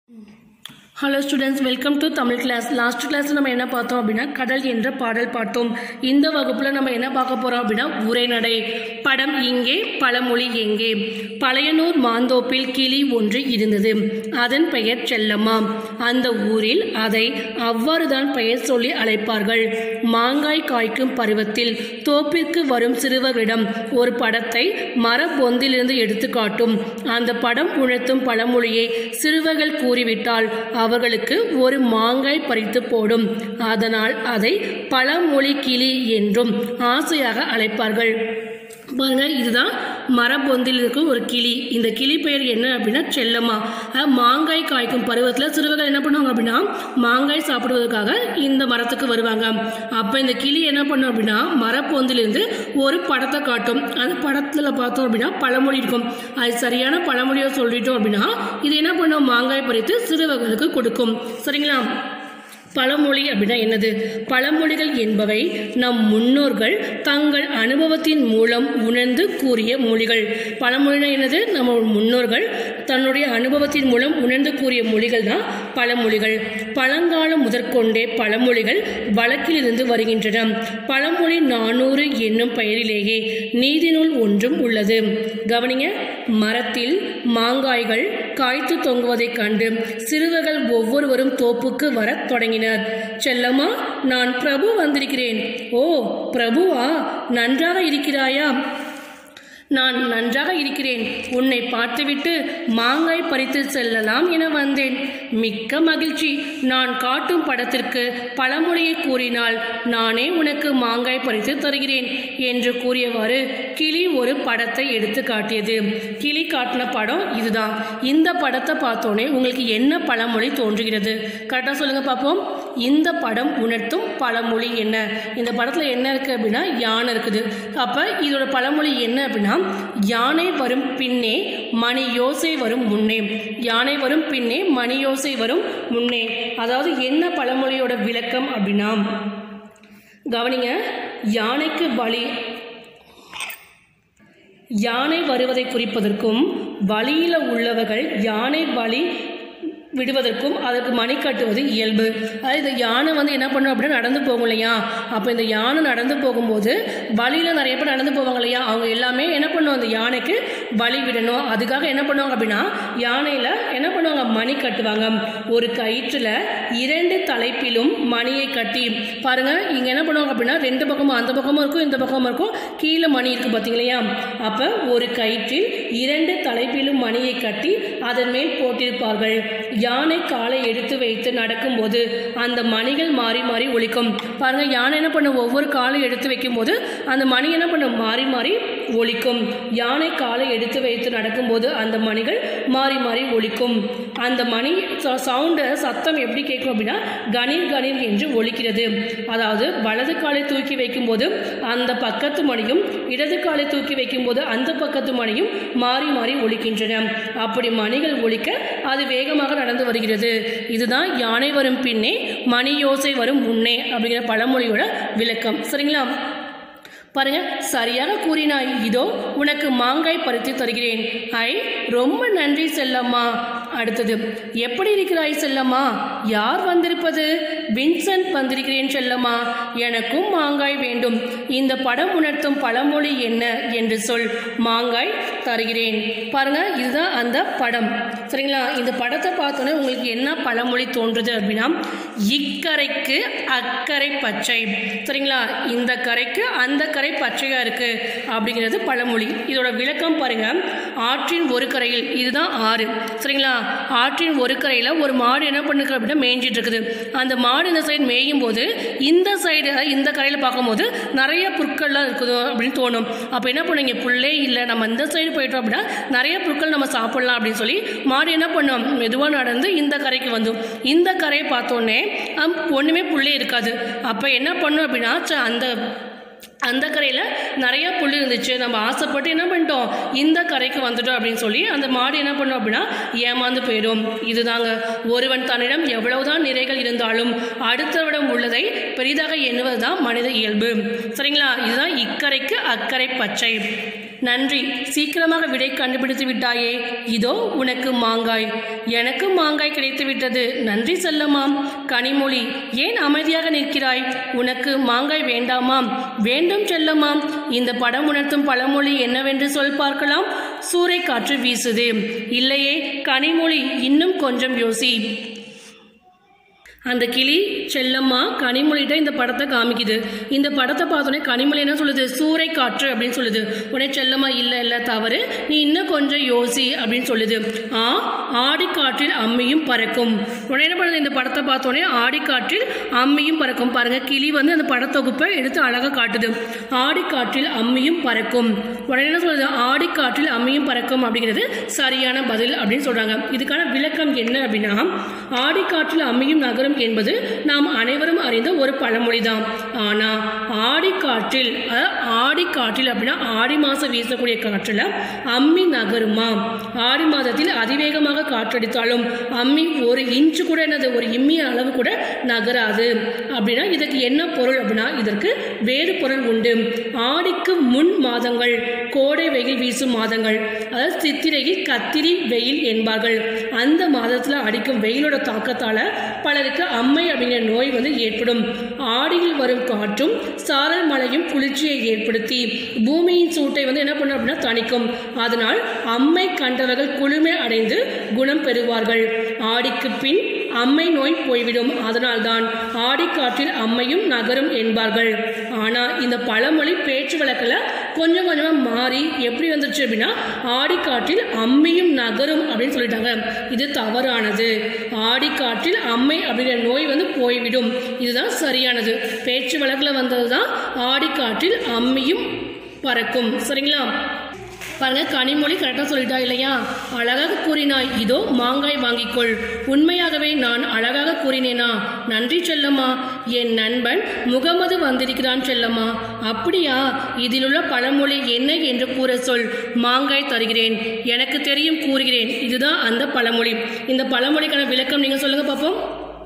hello students welcome to Tamil class last கிளாஸில் நம்ம என்ன பார்த்தோம் அப்படின்னா கடல் என்ற பாடல் பார்த்தோம் இந்த வகுப்பில் நம்ம என்ன பார்க்க போகிறோம் அப்படின்னா உரைநடை படம் இங்கே பழமொழி எங்கே பழையனூர் மாந்தோப்பில் கிளி ஒன்று இருந்தது அதன் பெயர் செல்லம்மா அந்த ஊரில் அதை அவ்வாறு தான் பெயர் சொல்லி அழைப்பார்கள் மாங்காய் காய்க்கும் பருவத்தில் தோப்பிற்கு வரும் சிறுவர்களிடம் ஒரு படத்தை மரப்பொந்திலிருந்து எடுத்து காட்டும் அந்த படம் உணர்த்தும் பழமொழியை சிறுவர்கள் கூறிவிட்டால் அவர்களுக்கு ஒரு மாங்காய் பறித்து போடும் அதனால் அதை பழமொழி கிளி என்றும் ஆசையாக அழைப்பார்கள் பாருங்க இதுதான் மரப்பொந்தில் இருக்கும் ஒரு கிளி இந்த கிளி பெயர் என்ன அப்படின்னா செல்லம்மா அஹ் மாங்காய் காய்க்கும் பருவத்தில் சிறுவர்கள் என்ன பண்ணுவாங்க அப்படின்னா மாங்காய் சாப்பிடுவதற்காக இந்த மரத்துக்கு வருவாங்க அப்போ இந்த கிளி என்ன பண்ணும் அப்படின்னா மரப்பொந்திலிருந்து ஒரு படத்தை காட்டும் அந்த படத்தில் பார்த்தோம் அப்படின்னா பழமொழி இருக்கும் அது சரியான பழமொழியை சொல்லிட்டோம் அப்படின்னா இது என்ன பண்ணும் மாங்காய் பறித்து சிறுவர்களுக்கு கொடுக்கும் சரிங்களா பழமொழி அப்படின்னா என்னது பழமொழிகள் என்பவை நம் முன்னோர்கள் தங்கள் அனுபவத்தின் மூலம் உணர்ந்து கூறிய மொழிகள் பழமொழினா என்னது நம்ம முன்னோர்கள் தன்னுடைய அனுபவத்தின் மூலம் உணர்ந்து கூறிய மொழிகள் தான் பழமொழிகள் பழங்காலம் முதற்கொண்டே பழமொழிகள் வழக்கில் இருந்து வருகின்றன பழமொழி நானூறு என்னும் பெயரிலேயே நீதிநூல் ஒன்றும் உள்ளது கவனிங்க மரத்தில் மாங்காய்கள் காய்த்து தொங்குவதைக் கண்டு சிறுவர்கள் ஒவ்வொருவரும் தோப்புக்கு வரத் தொடங்கினர் செல்லம்மா நான் பிரபு வந்திருக்கிறேன் ஓ பிரபுவா நன்றாக இருக்கிறாயா நான் நன்றாக இருக்கிறேன் உன்னை பார்த்துவிட்டு மாங்காய் பறித்து செல்லலாம் என வந்தேன் மிக்க மகிழ்ச்சி நான் காட்டும் படத்திற்கு பழமொழியை கூறினால் நானே உனக்கு மாங்காய் பறித்து தருகிறேன் என்று கூறியவாறு கிளி ஒரு படத்தை எடுத்து காட்டியது கிளி காட்டின படம் இதுதான் இந்த படத்தை பார்த்தோன்னே உங்களுக்கு என்ன பழமொழி தோன்றுகிறது கரெக்டாக சொல்லுங்க பார்ப்போம் இந்த படம் உணர்த்தும் பழமொழி என்ன இந்த படத்தில் என்ன இருக்குது அப்படின்னா யானை இருக்குது அப்போ இதோட பழமொழி என்ன அப்படின்னா யானை வரும் பின்னே மணி யோசை வரும் முன்னே யானை வரும் பின்னே மணி யோசை வரும் முன்னே அதாவது என்ன பழமொழியோட விளக்கம் அப்படின்னா கவனிங்க யானைக்கு வழி யானை வருவதை குறிப்பதற்கும் வழியில் உள்ளவர்கள் யானை வழி விடுவதற்கும் அதற்கு மணி கட்டுவது இயல்பு அதாவது இந்த யானை வந்து என்ன பண்ணும் அப்படின்னா நடந்து போகும் இல்லையா அப்போ இந்த யானை நடந்து போகும்போது வழியில் நிறைய பேர் நடந்து போவாங்க இல்லையா அவங்க எல்லாமே என்ன பண்ணுவோம் அந்த யானைக்கு வழி விடணும் அதுக்காக என்ன பண்ணுவாங்க அப்படின்னா யானையில் என்ன பண்ணுவாங்க மணி கட்டுவாங்க ஒரு கயிற்றில் இரண்டு தலைப்பிலும் மணியை கட்டி பாருங்க இங்கே என்ன பண்ணுவாங்க அப்படின்னா ரெண்டு பக்கமும் அந்த பக்கமும் இருக்கும் இந்த பக்கமும் இருக்கும் கீழே மணி இருக்குது பார்த்தீங்களா அப்போ ஒரு கயிற்றில் இரண்டு தலைப்பிலும் மணியை கட்டி அதன் மேல் போட்டிருப்பார்கள் யானை காலை எடுத்து வைத்து நடக்கும்போது அந்த மணிகள் மாறி மாறி ஒலிக்கும் பாருங்க யானை என்ன பண்ணும் ஒவ்வொரு காலை எடுத்து வைக்கும்போது அந்த மணி என்ன பண்ணும் மாறி மாறி ஒலிக்கும் யானை காலை எடுத்து வைத்து நடக்கும்போது அந்த மணிகள் மாறி மாறி ஒலிக்கும் அந்த மணி சவுண்டு சத்தம் எப்படி கேட்கும் அப்படின்னா கணீர் கணீர் என்று ஒலிக்கிறது அதாவது வலது காலை தூக்கி வைக்கும்போது அந்த பக்கத்து மணியும் இடது காலை தூக்கி வைக்கும்போது அந்த பக்கத்து மணியும் மாறி மாறி ஒலிக்கின்றன அப்படி மணிகள் ஒலிக்க அது வேகமாக நடந்து வருகிறது இதுதான் யானை வரும் பின்னே மணி யோசை வரும் முன்னே அப்படிங்கிற பழமொழியோட விளக்கம் சரிங்களா பாருங்க சரியாக கூறினாய் இதோ உனக்கு மாங்காய் பறித்து தருகிறேன் ஐ ரொம்ப நன்றி செல்லம்மா அடுத்தது எப்படி இருக்கிறாய் செல்லம்மா யார் வந்திருப்பது வின்சென்ட் வந்திருக்கிறேன் செல்லம்மா எனக்கும் மாங்காய் வேண்டும் இந்த படம் உணர்த்தும் பழமொழி என்ன என்று சொல் மாங்காய் தருகிறேன் பாருங்க இதுதான் அந்த படம் சரிங்களா இந்த படத்தை பார்த்தோன்னே உங்களுக்கு என்ன பழமொழி தோன்றுது அப்படின்னா இக்கரைக்கு அக்கறை பச்சை சரிங்களா இந்த கரைக்கு அந்த கரை பச்சையா இருக்கு அப்படிங்கிறது பழமொழி இதோட விளக்கம் பாருங்க ஆற்றின் ஒரு கரையில் இதுதான் ஆறு சரிங்களா ஆற்றின் ஒரு கரையில் ஒரு மாடு என்ன பண்ணுது அப்படின்னா மேய்ஞ்சிட்டு இருக்குது அந்த மாடு இந்த சைடு மேயும் போது இந்த சைடு இந்த கரையில் பார்க்கும்போது நிறைய புற்கள்லாம் இருக்குது அப்படின்னு தோணும் அப்போ என்ன பண்ணுங்க புல்லே இல்லை நம்ம இந்த சைடு போயிட்டோம் அப்படின்னா நிறைய புற்கள் நம்ம சாப்பிடலாம் அப்படின்னு சொல்லி மாடு என்ன பண்ணும் மெதுவாக நடந்து இந்த கரைக்கு வந்தோம் இந்த கரையை பார்த்தோன்னே ஒன்றுமே புல்லே இருக்காது அப்போ என்ன பண்ணும் அப்படின்னா ச- அந்த அந்த கரையில் நிறைய புல் இருந்துச்சு நம்ம ஆசைப்பட்டு என்ன பண்ணிட்டோம் இந்த கரைக்கு வந்துட்டோம் அப்படின்னு சொல்லி அந்த மாடு என்ன பண்ணும் அப்படின்னா ஏமாந்து போயிடும் இதுதாங்க ஒருவன் தன்னிடம் எவ்வளவுதான் நிறைகள் இருந்தாலும் அடுத்தவரிடம் உள்ளதை பெரிதாக எண்ணுவது தான் மனித இயல்பு சரிங்களா இதுதான் இக்கரைக்கு அக்கறை பச்சை நன்றி சீக்கிரமாக விடை கண்டுபிடித்து விட்டாயே இதோ உனக்கு மாங்காய் எனக்கு மாங்காய் கிடைத்து விட்டது நன்றி செல்லம்மாம் கனிமொழி ஏன் அமைதியாக நிற்கிறாய் உனக்கு மாங்காய் வேண்டாமாம் வேண்டும் செல்லம்மாம் இந்த படம் உணர்த்தும் பழமொழி என்னவென்று சொல் பார்க்கலாம் சூறை காற்று வீசுது இல்லையே கனிமொழி இன்னும் கொஞ்சம் யோசி அந்த கிளி செல்லம்மா கனிமொழிகிட்ட இந்த படத்தை காமிக்குது இந்த படத்தை பார்த்தோன்னே கனிமொழி என்ன சொல்லுது சூறை காற்று அப்படின்னு சொல்லுது உடனே செல்லம்மா இல்லை இல்லை தவறு நீ இன்னும் கொஞ்சம் யோசி அப்படின்னு சொல்லுது ஆ ஆடிக்காற்றில் அம்மியும் பறக்கும் உடனே என்ன பண்ணுது இந்த படத்தை பார்த்தோன்னே ஆடிக்காற்றில் அம்மியும் பறக்கும் பாருங்க கிளி வந்து அந்த படத்தொகுப்பை எடுத்து அழகாக காட்டுது ஆடிக்காற்றில் அம்மியும் பறக்கும் உடனே என்ன சொல்லுது ஆடிக்காற்றில் அம்மியும் பறக்கும் அப்படிங்கிறது சரியான பதில் அப்படின்னு சொல்றாங்க இதுக்கான விளக்கம் என்ன அப்படின்னா ஆடிக்காற்றில் அம்மியும் நகரும் என்பது நாம் அனைவரும் அறிந்த ஒரு பழமொழி தான் ஆனால் ஆடிக்காற்றில் அதாவது ஆடிக்காற்றில் அப்படின்னா ஆடி மாதம் வீசக்கூடிய காற்றில் அம்மி நகருமா ஆடி மாதத்தில் அதிவேகமாக காற்றடித்தாலும் அம்மி ஒரு இன்ச்சு கூட என்னது ஒரு இம்மி அளவு கூட நகராது அப்படின்னா இதற்கு என்ன பொருள் அப்படின்னா இதற்கு வேறு பொருள் உண்டு ஆடிக்கு முன் மாதங்கள் கோடை வெயில் வீசும் மாதங்கள் அதாவது சித்திரையில் கத்திரி வெயில் என்பார்கள் அந்த மாதத்தில் அடிக்கும் வெயிலோட தாக்கத்தால் பலருக்கு அம்மை அப்படிங்கிற நோய் வந்து ஏற்படும் ஆடியில் வரும் காற்றும் சாரல் மழையும் குளிர்ச்சியை ஏற்படுத்தி பூமியின் சூட்டை வந்து என்ன பண்ணும் அப்படின்னா தணிக்கும் அதனால் அம்மை கண்டவர்கள் குளுமை அடைந்து குணம் பெறுவார்கள் ஆடிக்கு பின் அம்மை நோய் போய்விடும் அதனால்தான் ஆடிக்காற்றில் அம்மையும் நகரும் என்பார்கள் ஆனால் இந்த பழமொழி பேச்சு வழக்கில் கொஞ்சம் கொஞ்சமாக மாறி எப்படி வந்துருச்சு அப்படின்னா ஆடிக்காற்றில் அம்மையும் நகரும் அப்படின்னு சொல்லிட்டாங்க இது தவறானது ஆடிக்காற்றில் அம்மை அப்படிங்கிற நோய் வந்து போய்விடும் இதுதான் சரியானது பேச்சு வழக்கில் வந்தது தான் ஆடிக்காற்றில் அம்மியும் பறக்கும் சரிங்களா பாருங்க கனிமொழி கரெக்டாக சொல்லிட்டா இல்லையா அழகாக கூறினாய் இதோ மாங்காய் வாங்கிக்கொள் உண்மையாகவே நான் அழகாக கூறினேனா நன்றி செல்லம்மா என் நண்பன் முகமது வந்திருக்கிறான் செல்லம்மா அப்படியா இதிலுள்ள பழமொழி என்ன என்று கூற சொல் மாங்காய் தருகிறேன் எனக்கு தெரியும் கூறுகிறேன் இதுதான் அந்த பழமொழி இந்த பழமொழிக்கான விளக்கம் நீங்கள் சொல்லுங்க பார்ப்போம்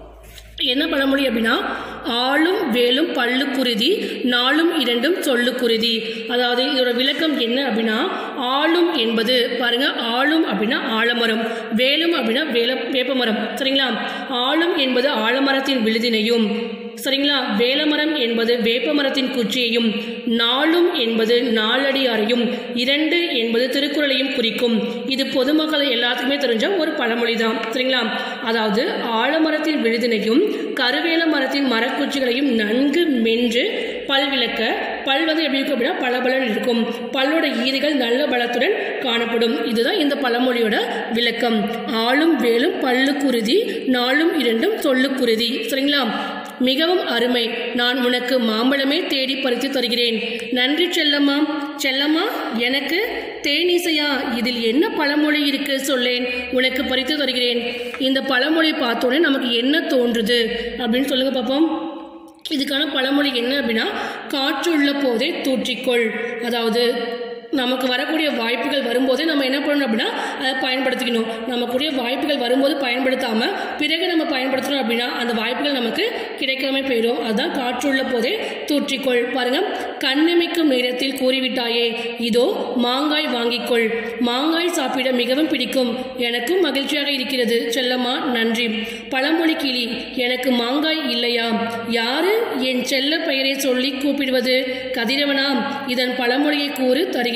என்ன பழமொழி அப்படின்னா ஆளும் வேலும் பல்லு குருதி நாளும் இரண்டும் சொல்லு குருதி அதாவது இதோட விளக்கம் என்ன அப்படின்னா ஆளும் என்பது பாருங்க ஆளும் அப்படின்னா ஆலமரம் வேலும் அப்படின்னா வேல வேப்பமரம் சரிங்களா ஆளும் என்பது ஆலமரத்தின் விழுதினையும் சரிங்களா வேலமரம் என்பது வேப்பமரத்தின் குச்சியையும் நாளும் என்பது நாலடியாரையும் இரண்டு என்பது திருக்குறளையும் குறிக்கும் இது பொதுமக்கள் எல்லாத்துக்குமே தெரிஞ்ச ஒரு பழமொழி தான் சரிங்களா அதாவது ஆலமரத்தின் விழுதினையும் கருவேல மரத்தின் மரக்குச்சிகளையும் நன்கு மென்று பல் விளக்க பல் வந்து எப்படி இருக்கும் அப்படின்னா பளபளன்னு இருக்கும் பல்லோட ஈறுகள் நல்ல பலத்துடன் காணப்படும் இதுதான் இந்த பழமொழியோட விளக்கம் ஆளும் வேலும் பல்லு குருதி நாளும் இரண்டும் சொல்லு குருதி சரிங்களா மிகவும் அருமை நான் உனக்கு மாம்பழமே தேடி பறித்து தருகிறேன் நன்றி செல்லம்மா செல்லம்மா எனக்கு தேனீசையா இதில் என்ன பழமொழி இருக்கு சொல்லேன் உனக்கு பறித்து தருகிறேன் இந்த பழமொழி பார்த்தோன்னே நமக்கு என்ன தோன்றுது அப்படின்னு சொல்லுங்க பார்ப்போம் இதுக்கான பழமொழி என்ன அப்படின்னா காற்றுள்ள போதே தூற்றிக்கொள் அதாவது நமக்கு வரக்கூடிய வாய்ப்புகள் வரும்போதே நம்ம என்ன பண்ணணும் அப்படின்னா அதை பயன்படுத்திக்கணும் நமக்குரிய வாய்ப்புகள் வரும்போது பயன்படுத்தாமல் பிறகு நம்ம பயன்படுத்தணும் அப்படின்னா அந்த வாய்ப்புகள் நமக்கு கிடைக்காம போயிடும் அதுதான் காற்றுள்ள போதே தூற்றிக்கொள் பாருங்க கண்ணிமைக்கும் நேரத்தில் கூறிவிட்டாயே இதோ மாங்காய் வாங்கிக்கொள் மாங்காய் சாப்பிட மிகவும் பிடிக்கும் எனக்கும் மகிழ்ச்சியாக இருக்கிறது செல்லம்மா நன்றி பழமொழி கிளி எனக்கு மாங்காய் இல்லையா யாரு என் செல்ல பெயரை சொல்லி கூப்பிடுவது கதிரவனாம் இதன் பழமொழியை கூறு தருகிறேன்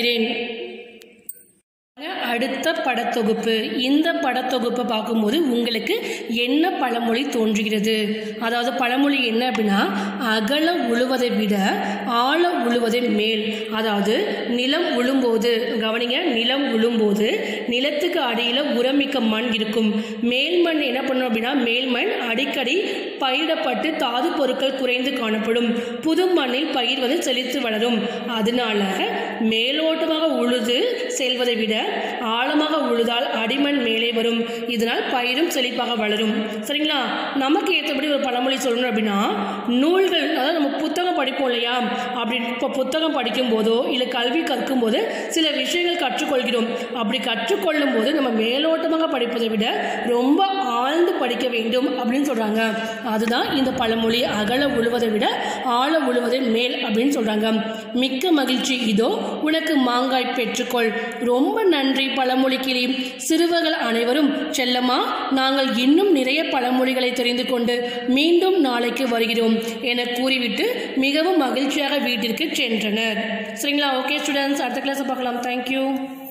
அடுத்த படத்தொகுப்பு இந்த படத்தொகுப்பை பார்க்கும்போது உங்களுக்கு என்ன பழமொழி தோன்றுகிறது அதாவது பழமொழி என்ன அப்படின்னா அகல உழுவதை விட ஆழ உழுவதை மேல் அதாவது நிலம் உழும்போது கவனிங்க நிலம் உழும்போது நிலத்துக்கு அடியில் உரமிக்க மண் இருக்கும் மேல் மண் என்ன பண்ணும் அப்படின்னா மேல் மண் அடிக்கடி பயிரிடப்பட்டு தாது பொருட்கள் குறைந்து காணப்படும் புது மண்ணில் பயிர் வந்து செழித்து வளரும் அதனால மேலோட்டமாக உழுது செல்வதை விட ஆழமாக உழுதால் அடிமண் மேலே வரும் இதனால் பயிரும் செழிப்பாக வளரும் சரிங்களா நமக்கு ஏற்றபடி ஒரு பழமொழி சொல்லணும் அப்படின்னா நூல்கள் அதாவது நம்ம புத்தகம் படிப்போம் இல்லையா அப்படி இப்போ புத்தகம் படிக்கும் போதோ இல்லை கல்வி கற்கும் போது சில விஷயங்கள் கற்றுக்கொள்கிறோம் அப்படி கற்றுக்கொள்ளும் போது நம்ம மேலோட்டமாக படிப்பதை விட ரொம்ப ஆழ்ந்து படிக்க வேண்டும் அப்படின்னு சொல்கிறாங்க அதுதான் இந்த பழமொழி அகல உழுவதை விட ஆழ உழுவதே மேல் அப்படின்னு சொல்கிறாங்க மிக்க மகிழ்ச்சி இதோ உனக்கு மாங்காய் பெற்றுக்கொள் ரொம்ப நன்றி பழமொழி கிளி சிறுவர்கள் அனைவரும் செல்லம்மா நாங்கள் இன்னும் நிறைய பழமொழிகளை தெரிந்து கொண்டு மீண்டும் நாளைக்கு வருகிறோம் என கூறிவிட்டு மிகவும் மகிழ்ச்சியாக வீட்டிற்கு சென்றனர் சரிங்களா ஓகே ஸ்டூடெண்ட்ஸ் அடுத்த கிளாஸை பார்க்கலாம் தேங்க்யூ